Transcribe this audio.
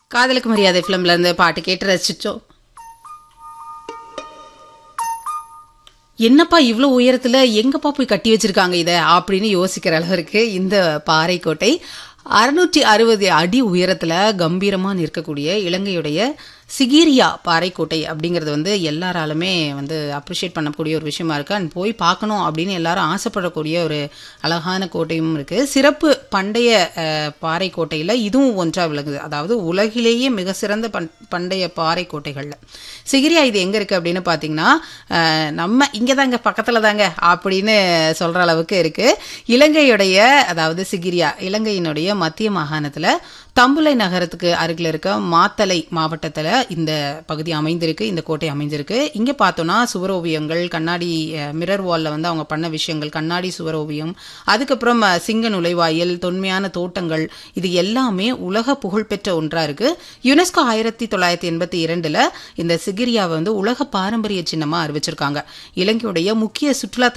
காதலுக்கு மரியாதை ஃபிலிம்ல இருந்து பாட்டு கேட்டு ரசிச்சோம் என்னப்பா இவ்வளோ உயரத்துல எங்கப்பா போய் கட்டி வச்சிருக்காங்க இதை அப்படின்னு யோசிக்கிற அளவிற்கு இந்த பாறைக்கோட்டை அறுநூற்றி அறுபது அடி உயரத்துல கம்பீரமா நிற்கக்கூடிய இலங்கையுடைய சிகிரியா பாறைக்கோட்டை அப்படிங்கிறது வந்து எல்லாராலுமே வந்து அப்ரிஷியேட் பண்ணக்கூடிய ஒரு விஷயமா இருக்கு அண்ட் போய் பார்க்கணும் அப்படின்னு எல்லாரும் ஆசைப்படக்கூடிய ஒரு அழகான கோட்டையும் இருக்கு சிறப்பு பண்டைய அஹ், பாறைக்கோட்டையில இதுவும் ஒன்றா விளங்குது அதாவது உலகிலேயே மிக சிறந்த பண் பண்டைய பாறைக்கோட்டைகள்ல சிகிரியா இது எங்க இருக்கு அப்படின்னு பாத்தீங்கன்னா அஹ், நம்ம இங்க தாங்க பக்கத்துல தாங்க அப்படின்னு சொல்ற அளவுக்கு இருக்கு இலங்கையுடைய அதாவது சிகிரியா இலங்கையினுடைய மத்திய மாகாணத்துல தம்புலை நகரத்துக்கு அருகில் இருக்க மாத்தலை மாவட்டத்துல இந்த பகுதி அமைந்திருக்கு இந்த கோட்டை அமைந்திருக்கு இங்க பார்த்தோம்னா சுவரோவியங்கள் கண்ணாடி மிரர் வால்ல வந்து அவங்க பண்ண விஷயங்கள் கண்ணாடி சுவரோவியம் அதுக்கப்புறம் அஹ், சிங்க நுழைவாயில் தொன்மையான தோட்டங்கள் இது எல்லாமே உலக புகழ்பெற்ற ஒன்றா இருக்கு யுனெஸ்கோ ஆயிரத்தி தொள்ளாயிரத்தி எண்பத்தி இரண்டுல இந்த சிகிரியாவை வந்து உலக பாரம்பரிய சின்னமா அறிவிச்சிருக்காங்க இலங்கையுடைய முக்கிய சுற்றுலா